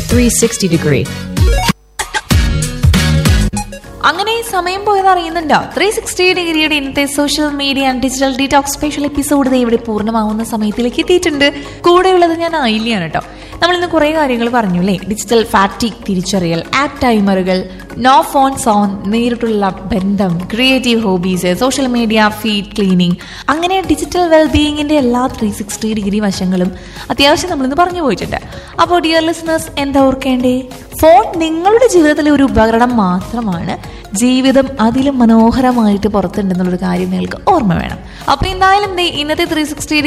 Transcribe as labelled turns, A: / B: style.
A: 360 degree.
B: അങ്ങനെ സമയം പോയത് അറിയുന്നുണ്ടോ ത്രീ സിക്സ്റ്റി ഡിഗ്രിയുടെ ഇന്നത്തെ social media and digital detox special episode ദേ ഇവിടെ പൂർണ്ണമാവുന്ന സമയത്തിലേക്ക് എത്തിയിട്ടുണ്ട് കൂടെയുള്ളത് ഞാൻ ആയില്യാണ് കേട്ടോ നമ്മൾ ഇന്ന് കുറേ കാര്യങ്ങൾ പറഞ്ഞു അല്ലേ ഡിജിറ്റൽ ഫാറ്റിക് തിരിച്ചറിയൽ ആപ്പ് ടൈമറുകൾ നോ ഫോൺ സോൺ നേരിട്ടുള്ള ബന്ധം creative hobbies social media feed cleaning അങ്ങനെ ഡിജിറ്റൽ വെൽബീയിങ്ങിന്റെ എല്ലാ ത്രീ സിക്സ്റ്റി ഡിഗ്രി വശങ്ങളും അത്യാവശ്യം നമ്മളിന്ന് പറഞ്ഞു പോയിട്ടുണ്ട് അപ്പോൾ ഡിയർ ലിസണേഴ്സ് എന്താ ഓർക്കേണ്ടേ ഫോൺ നിങ്ങളുടെ ജീവിതത്തിലെ ഒരു ഉപകരണം മാത്രമാണ് ജീവിതം അതിലും മനോഹരമായിട്ട് പുറത്തുണ്ടെന്നുള്ളൊരു കാര്യം നിങ്ങൾക്ക് ഓർമ്മ വേണം അപ്പൊ എന്തായാലും ദേ ഇന്നത്തെ ത്രീ സിക്സ്റ്റി